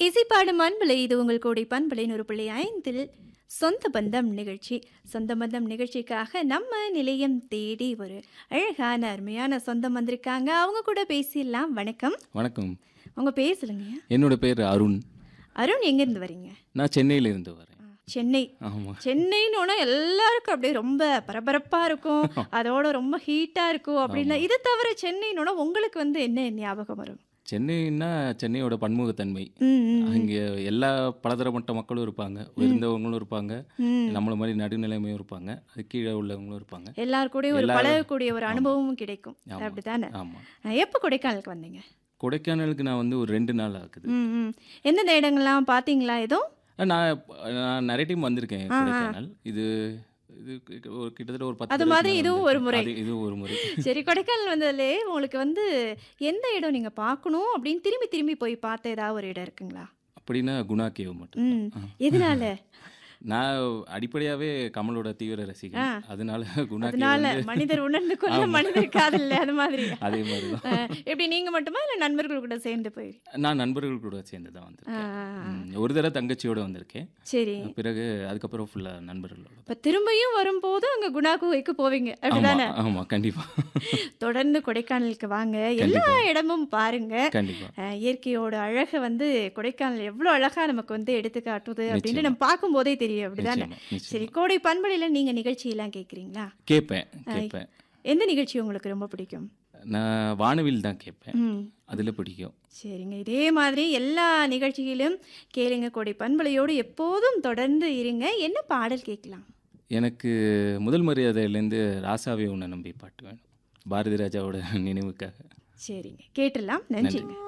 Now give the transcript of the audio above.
இசைப்பாடும் அன்பலை இது உங்கள் கோடை பண்பலை ஒரு புள்ளி ஐந்தில் சொந்த பந்தம் நிகழ்ச்சி சொந்த பந்தம் நிகழ்ச்சிக்காக நம்ம நிலையம் தேடி ஒரு அழகான அருமையான சொந்தம் வந்திருக்காங்க அவங்க கூட பேசிடலாம் வணக்கம் வணக்கம் உங்க பேர் சொல்லுங்க என்னோட பேர் அருண் அருண் எங்கேருந்து வரீங்க நான் சென்னையில இருந்து வரேன் சென்னை ஆமாம் சென்னைன்னு ஒன்று எல்லாருக்கும் அப்படியே ரொம்ப பரபரப்பாக இருக்கும் அதோட ரொம்ப ஹீட்டாக இருக்கும் அப்படின்னா இது தவிர சென்னைன்னு உங்களுக்கு வந்து என்ன ஞாபகம் வரும் சென்னைன்னா சென்னையோட பன்முகத்தன்மை ம், ம், அங்கே எல்லா பலதரப்பட்ட மக்களும் இருப்பாங்க உயர்ந்தவங்களும் இருப்பாங்க ம். நம்மள மாதிரி நடுநிலைமையும் இருப்பாங்க அது கீழே உள்ளவங்களும் இருப்பாங்க எல்லார் கூடயும் ஒரு எல்லாரும் பழகக்கூடிய ஒரு அனுபவமும் கிடைக்கும் ஆமா. அப்படிதானே ஆமாம் அஹ் எப்போ கொடைக்கானலுக்கு வந்தீங்க கொடைக்கானலுக்கு நான் வந்து ஒரு ரெண்டு நாள் ஆகுது ம் ம் எந்தெந்த இடங்கள்லாம் பார்த்தீங்களா ஏதோ நான் நான் நிறைய டைம் வந்திருக்கேன் கொடைக்கானல் இது இது கி- ஒரு கிட்டத்தட்ட ஒரு பத்து அது தடவைக்கு மாதிரி மேல இதுவும் ஒரு வந்திருக்கேன். முறை. அது இதுவும் ஒரு முறை சரி கொடைக்கானல் வந்ததுலே உங்களுக்கு வந்து எந்த இடம் நீங்கள் பார்க்கணும் அப்படின்னு திரும்பி திரும்பி போய் பார்த்த ஏதாவது ஒரு இடம் இருக்குங்களா அப்படின்னா குணா கேவ் மட்டும் ம் எதனால நான் அடிப்படையாவே கமலோட தீவிர ரசிகன் அதனால குணா கேவ் அதனால வந்து மனிதர் உணர்ந்து கொள்ள மனிதர் காதல்ல அது மாதிரி அதே மாதிரி தான் அஹ் எப்படி நீங்க மட்டுமா இல்ல நண்பர்கள் கூட சேர்ந்து போய் நான் நண்பர்கள் கூட சேர்ந்து தான் வந்திருக்கேன் ம், ஒரு தடவை தங்கச்சியோட வந்திருக்கேன் சரி பிறகு அதுக்கப்புறம் ஃபுல்லா நண்பர்களோட இப்ப திரும்பியும் வரும்போது அங்க குணா குகைக்கு போவீங்க அப்படிதானே ஆமா ஆமா கண்டிப்பா தொடர்ந்து கொடைக்கானலுக்கு வாங்க எல்லா இடமும் பாருங்க கண்டிப்பா அஹ் இயற்கையோட அழகை வந்து கொடைக்கானல் எவ்வளவு அழகா நமக்கு வந்து எடுத்து காட்டுது அப்படின்னு நம்ம பார்க்கும்போதே தெரியும் அப்படிதானே நிச்சயமா, நிச்சயமா. சரி கோடை பண்பலையில நீங்க நிகழ்ச்சி எல்லாம் கேக்குறீங்களா கேட்பேன் கேட்பேன் எந்த நிகழ்ச்சி உங்களுக்கு ரொம்ப பிடிக்கும் நான் வானவில் தான் கேட்பேன் ம் அதுல பிடிக்கும் சரிங்க இதே மாதிரி எல்லா நிகழ்ச்சிகளிலும் கேளுங்க கோடை பண்பலையோடு எப்போதும் தொடர்ந்து இருங்க என்ன பாடல் கேட்கலாம் எனக்கு முதல் மரியாதையிலேருந்து ராசாவே உன்னை நம்பி பாட்டு வேணும் பாரதி ராஜாவோட நினைவுக்காக சரிங்க கேட்டுடலாம் நன்றிங்க